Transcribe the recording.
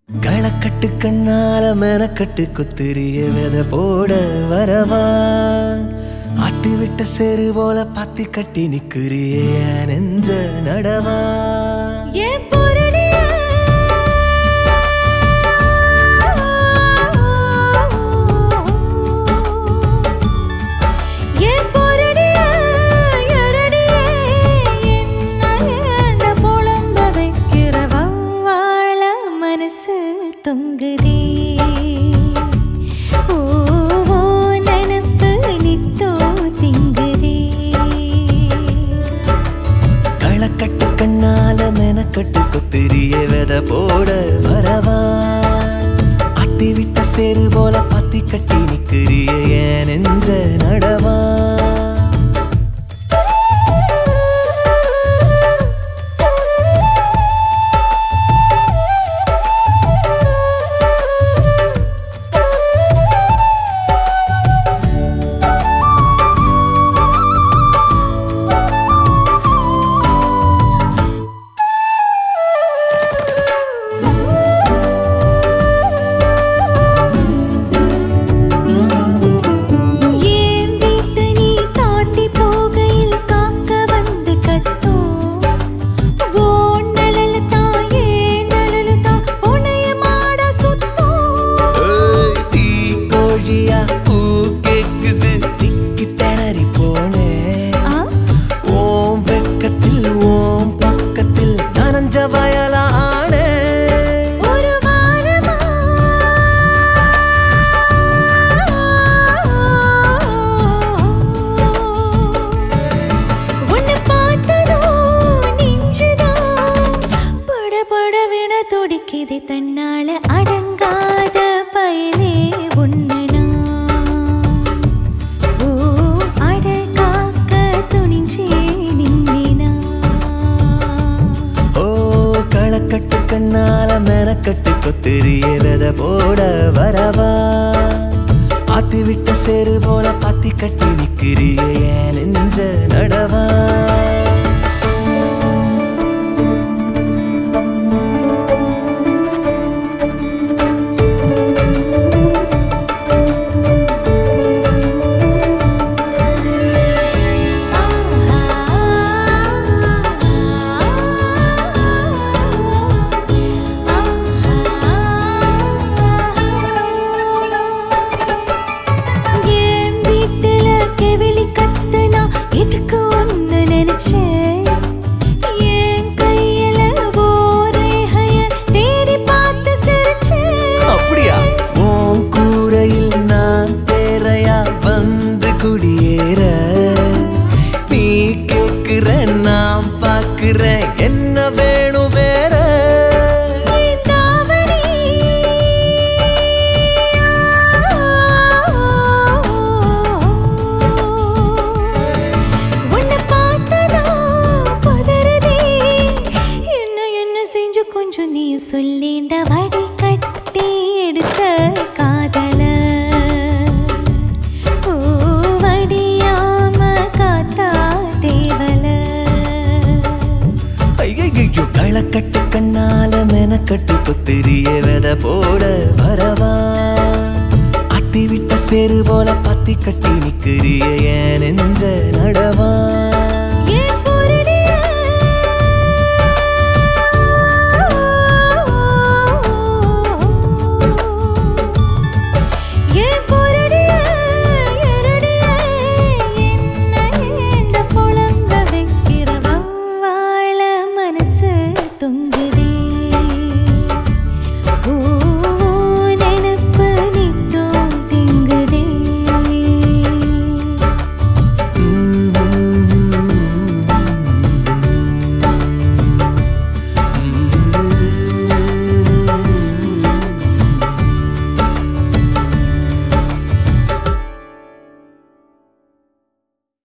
களக்கட்டு கண்ணால மெனக்கட்டு குத்திரிய வித போட வரவா ஆத்தி விட்ட செரு போல பாத்தி கட்டி நிக்கிறிய நெஞ்ச நடவா ஏன் பொருளியா? ஏன் பொருளியா? எரடியே, என்ன ஏண்ட புலம்ப வைக்கிற வௌவால மனசு தொங்குதே. ஓ, ஓ, நினப்பு நித்தோ திங்குதே. களக்கட்டு கண்ணால மெனக்கட்டு குத்திரிய வித போட வரவா ஆத்தி விட்ட செரு போல பாத்தி கட்டி நிக்கிறிய என் நெஞ்ச நடவா ஏன் வீட்டு நீ தாண்டி போகையில் காக்க வந்து கத்தும் ஓன் நலல தான் ஏன் நலல தான் உனைய மாட சுத்தும் ஏய், தீ கோழியா பூ கேக்குது திக்கி திணறி போனேன் ஆ, ஓம் வெக்கத்தில் ஓம் பக்கத்தில் நனஞ்ச வயலானே ஒரு வாரமா உன்னை பார்த்ததும் நெஞ்சுதான் படபடவென துடிக்குது தன்னால அடங்காத பயலே உன்னை நான். ஓ, அடகாக்க துணிஞ்சே நின்னினா. ஓ களக்கட்டு கண்ணால மெனக்கட்டு கொத்திரிய வித போட வரவா ஆத்தி விட்ட செரு போல பாத்தி கட்டி நிக்கிறிய என் நெஞ்ச நடவா என் வீட்டுல கெவிலி கத்துனா இதுக்கு ஒண்ணு நினைச்சேன் என் கையில ஓரேகைய தேடி பார்த்து சிரிச்சேன் அப்படியா உன் கூரையில் நான் தேரையா வந்து குடியேற நீ கேக்குற நான் பாக்குறேன் என்ன வேணும் வேற என் தாவணி உன்னை பார்த்ததா பதறுதே என்ன என்ன செஞ்சு கொஞ்சம் நீ சொல்லிண்ட வடி கட்டி எடுத்த காதல ஓ வடியாம காத்தா தேவல ஐயோ களக்கட்டு கண்ணால மெனக்கட்டு புத்திரிய வித போட வரவா அத்தி விட்ட செரு போல பத்தி கட்டி நிக்கிறிய என் நெஞ்ச நடவா